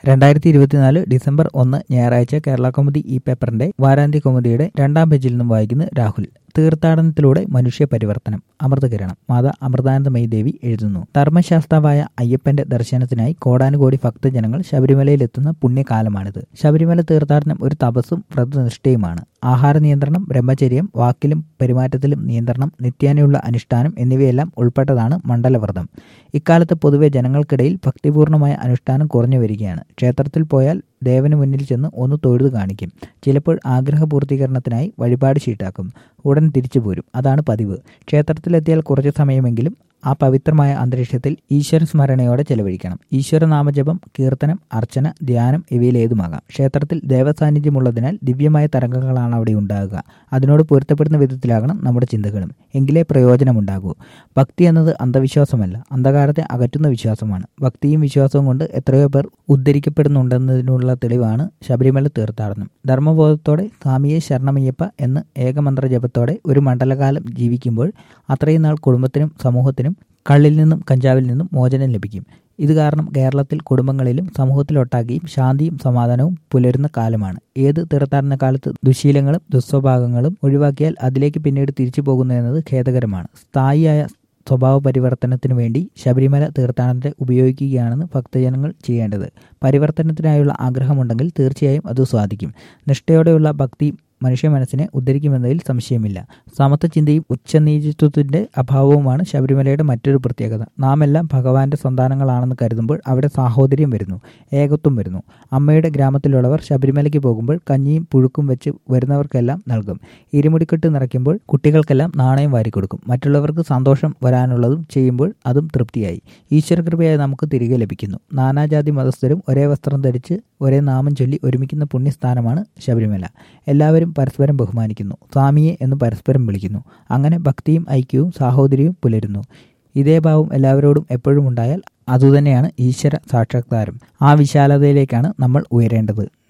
രണ്ടായിരത്തി ഇരുപത്തിനാല് ഡിസംബർ ഒന്ന് ഞായറാഴ്ച കേരള കൗമുദി ഈ പേപ്പറിന്റെ വാരാന്ത്യ കൗമുദിയുടെ രണ്ടാം പേജിൽ നിന്നും വായിക്കുന്നു രാഹുൽ തീർത്ഥാടനത്തിലൂടെ മനുഷ്യ പരിവർത്തനം അമൃതകിരണം മാതാ അമൃതാനന്ദമയി ദേവി എഴുതുന്നു ധർമ്മശാസ്താവായ അയ്യപ്പന്റെ ദർശനത്തിനായി കോടാനുകോടി ഭക്തജനങ്ങൾ ശബരിമലയിലെത്തുന്ന പുണ്യകാലമാണിത് ശബരിമല തീർത്ഥാടനം ഒരു തപസ്സും വ്രതനിഷ്ഠയുമാണ് ആഹാര നിയന്ത്രണം ബ്രഹ്മചര്യം വാക്കിലും പെരുമാറ്റത്തിലും നിയന്ത്രണം നിത്യാനയുള്ള അനുഷ്ഠാനം എന്നിവയെല്ലാം ഉൾപ്പെട്ടതാണ് മണ്ഡലവ്രതം ഇക്കാലത്ത് പൊതുവെ ജനങ്ങൾക്കിടയിൽ ഭക്തിപൂർണമായ അനുഷ്ഠാനം കുറഞ്ഞു വരികയാണ് ക്ഷേത്രത്തിൽ പോയാൽ ദേവന് മുന്നിൽ ചെന്ന് ഒന്ന് തൊഴുതു കാണിക്കും ചിലപ്പോൾ ആഗ്രഹ പൂർത്തീകരണത്തിനായി വഴിപാട് ചീട്ടാക്കും ഉടൻ തിരിച്ചു പോരും അതാണ് പതിവ് ക്ഷേത്രത്തിലെത്തിയാൽ കുറച്ചു സമയമെങ്കിലും ആ പവിത്രമായ അന്തരീക്ഷത്തിൽ ഈശ്വര സ്മരണയോടെ ചെലവഴിക്കണം ഈശ്വരനാമജപം കീർത്തനം അർച്ചന ധ്യാനം ഇവയിലേതുമാകാം ക്ഷേത്രത്തിൽ ദേവസാന്നിധ്യമുള്ളതിനാൽ ദിവ്യമായ തരംഗങ്ങളാണ് അവിടെ ഉണ്ടാകുക അതിനോട് പൊരുത്തപ്പെടുന്ന വിധത്തിലാകണം നമ്മുടെ ചിന്തകളും എങ്കിലേ പ്രയോജനമുണ്ടാകൂ ഭക്തി എന്നത് അന്ധവിശ്വാസമല്ല അന്ധകാരത്തെ അകറ്റുന്ന വിശ്വാസമാണ് ഭക്തിയും വിശ്വാസവും കൊണ്ട് എത്രയോ പേർ ഉദ്ധരിക്കപ്പെടുന്നുണ്ടെന്നതിനുള്ള തെളിവാണ് ശബരിമല തീർത്ഥാടനം ധർമ്മബോധത്തോടെ സ്വാമിയെ ശരണമയ്യപ്പ എന്ന് ഏകമന്ത്ര ജപത്തോടെ ഒരു മണ്ഡലകാലം ജീവിക്കുമ്പോൾ അത്രയും നാൾ കുടുംബത്തിനും സമൂഹത്തിനും കള്ളിൽ നിന്നും കഞ്ചാവിൽ നിന്നും മോചനം ലഭിക്കും ഇത് കാരണം കേരളത്തിൽ കുടുംബങ്ങളിലും സമൂഹത്തിലൊട്ടാകെയും ശാന്തിയും സമാധാനവും പുലരുന്ന കാലമാണ് ഏത് തീർത്ഥാടന കാലത്ത് ദുശീലങ്ങളും ദുസ്വഭാവങ്ങളും ഒഴിവാക്കിയാൽ അതിലേക്ക് പിന്നീട് തിരിച്ചു പോകുന്നു എന്നത് ഖേദകരമാണ് സ്ഥായിയായ സ്വഭാവ പരിവർത്തനത്തിനു വേണ്ടി ശബരിമല തീർത്ഥാടനത്തെ ഉപയോഗിക്കുകയാണെന്ന് ഭക്തജനങ്ങൾ ചെയ്യേണ്ടത് പരിവർത്തനത്തിനായുള്ള ആഗ്രഹമുണ്ടെങ്കിൽ തീർച്ചയായും അത് സാധിക്കും നിഷ്ഠയോടെയുള്ള ഭക്തി മനുഷ്യ മനസ്സിനെ ഉദ്ധരിക്കുമെന്നതിൽ സംശയമില്ല സമത്വ ചിന്തയും ഉച്ചനീചിത്വത്തിന്റെ അഭാവവുമാണ് ശബരിമലയുടെ മറ്റൊരു പ്രത്യേകത നാം എല്ലാം ഭഗവാന്റെ സന്താനങ്ങളാണെന്ന് കരുതുമ്പോൾ അവിടെ സാഹോദര്യം വരുന്നു ഏകത്വം വരുന്നു അമ്മയുടെ ഗ്രാമത്തിലുള്ളവർ ശബരിമലയ്ക്ക് പോകുമ്പോൾ കഞ്ഞിയും പുഴുക്കും വെച്ച് വരുന്നവർക്കെല്ലാം നൽകും ഇരുമുടിക്കെട്ട് നിറയ്ക്കുമ്പോൾ കുട്ടികൾക്കെല്ലാം നാണയം വാരിക്കൊടുക്കും മറ്റുള്ളവർക്ക് സന്തോഷം വരാനുള്ളതും ചെയ്യുമ്പോൾ അതും തൃപ്തിയായി ഈശ്വരകൃപയായി നമുക്ക് തിരികെ ലഭിക്കുന്നു നാനാജാതി മതസ്ഥരും ഒരേ വസ്ത്രം ധരിച്ച് ഒരേ നാമം ചൊല്ലി ഒരുമിക്കുന്ന പുണ്യസ്ഥാനമാണ് ശബരിമല എല്ലാവരും പരസ്പരം ബഹുമാനിക്കുന്നു സ്വാമിയെ എന്ന് പരസ്പരം വിളിക്കുന്നു അങ്ങനെ ഭക്തിയും ഐക്യവും സാഹോദര്യവും പുലരുന്നു ഇതേ ഭാവം എല്ലാവരോടും എപ്പോഴും ഉണ്ടായാൽ അതുതന്നെയാണ് ഈശ്വര സാക്ഷാത്കാരം ആ വിശാലതയിലേക്കാണ് നമ്മൾ ഉയരേണ്ടത്